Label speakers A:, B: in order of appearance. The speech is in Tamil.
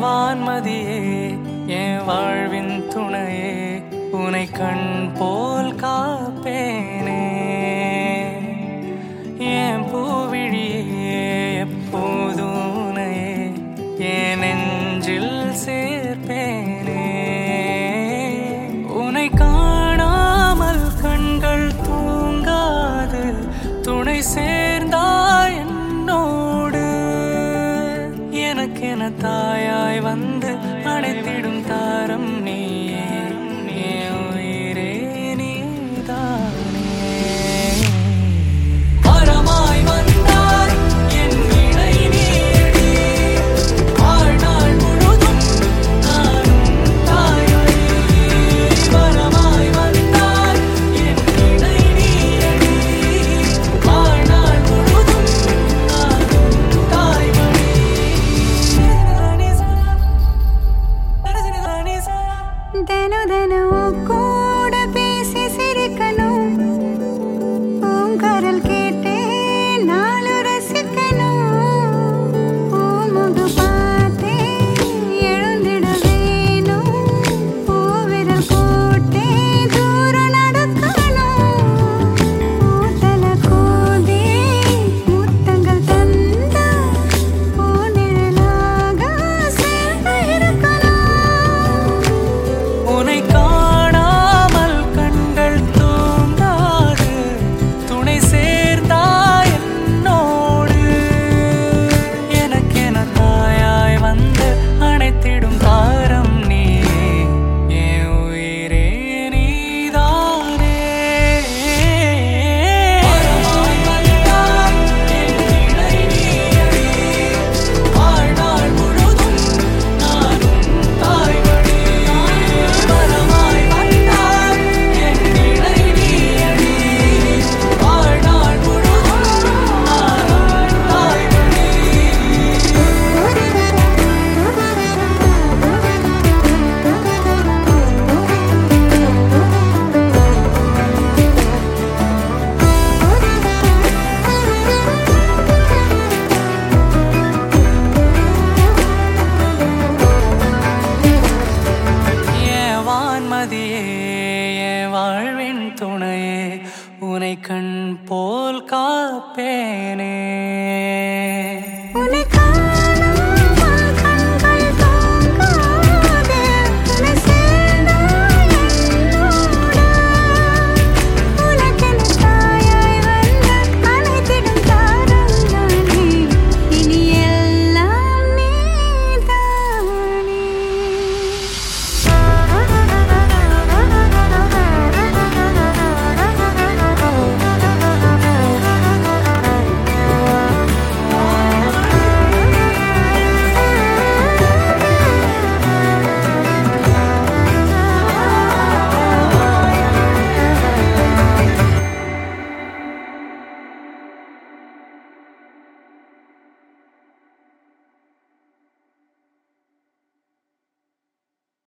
A: வான்மதியே என் வாழ்வின் துணையே உனை கண் போல் காப்பேனே என் பூவிழியே எப்போதும் உனையே என் நெஞ்சில் சேர்ப்பேனே உனை காணாமல் கண்கள் தூங்காது துணை சேர்ந்தாய் என்னோடு எனக்கென தாயாய் வந்து அணைத்திடும் தாரம் நீயே என் உயிரே நீதானே வரமாய் வந்தாய் என் இணை நீடி வாழ்நாள் முழுதும் நானும் தாயொலி வரமாய் வந்தாய் என் இணை நீடி வாழ்நாள் முழுதும் நானும் தாய்மொழி
B: தினம் தினம் உன் கூட பேசி சிரிக்கணும் உன் குரல் கேட்டே நாளும் ரசிக்கணும் உன் முக பார்த்தே எழுந்திட வேணும் உன் விரல் கோட்டே தூரம் நடக்கணும் உன் தலை கோதே முத்தங்கள் தந்தா உன் நிழலாக சேர்ந்து இருக்கணும்
A: உனை காணாமல் கண்கள் தூங்காது துணை சேர்ந்தாய் என்னோடு எனக்கென தாயாய் வந்து அணைத்திடும் தாரம் நீ என் உயிரே நீதானே வரமாய் வந்தாய் என் இணை நீயடி வாழ்நாள் முழுதும் நானும் தாய்மொழி வரமாய் வந்தாய் என் இணை நீயடி வாழ்நாள் முழுதும் நானும் தாய்மொழி என் வான்மதியே என் வாழ்வின் துணையே உனை கண்